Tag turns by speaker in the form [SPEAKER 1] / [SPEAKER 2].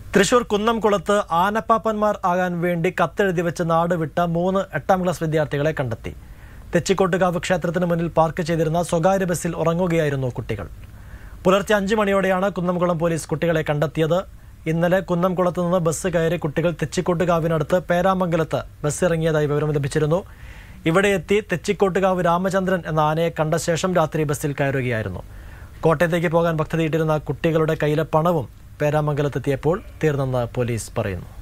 [SPEAKER 1] തൃശൂർ കുന്നംകുളത്ത് ആനപ്പാപ്പന്മാർ ആകാൻ വേണ്ടി കത്തെഴുതി വെച്ച് നാട് വിട്ട മൂന്ന് എട്ടാം ക്ലാസ് വിദ്യാർത്ഥികളെ കണ്ടെത്തി തെച്ചിക്കോട്ടുകാവ് ക്ഷേത്രത്തിന് മുന്നിൽ പാർക്ക് ചെയ്തിരുന്ന സ്വകാര്യ ബസ്സിൽ ഉറങ്ങുകയായിരുന്നു കുട്ടികൾ പുലർച്ചെ അഞ്ചു മണിയോടെയാണ് കുന്നംകുളം പോലീസ് കുട്ടികളെ കണ്ടെത്തിയത് ഇന്നലെ കുന്നംകുളത്ത് നിന്ന് ബസ് കയറി കുട്ടികൾ തെച്ചിക്കോട്ടുകാവിനടുത്ത് പേരാമംഗലത്ത് ബസ് ഇറങ്ങിയതായി വിവരം ലഭിച്ചിരുന്നു ഇവിടെ എത്തി തെച്ചിക്കോട്ടുകാവ് രാമചന്ദ്രൻ എന്ന ആനയെ കണ്ട ശേഷം രാത്രി ബസ്സിൽ കയറുകയായിരുന്നു കോട്ടയത്തേക്ക് പോകാൻ പദ്ധതിയിട്ടിരുന്ന കുട്ടികളുടെ കയ്യിലെ പണവും പേരാമംഗലത്തെത്തിയപ്പോൾ തീർന്നെന്ന് പോലീസ് പറയുന്നു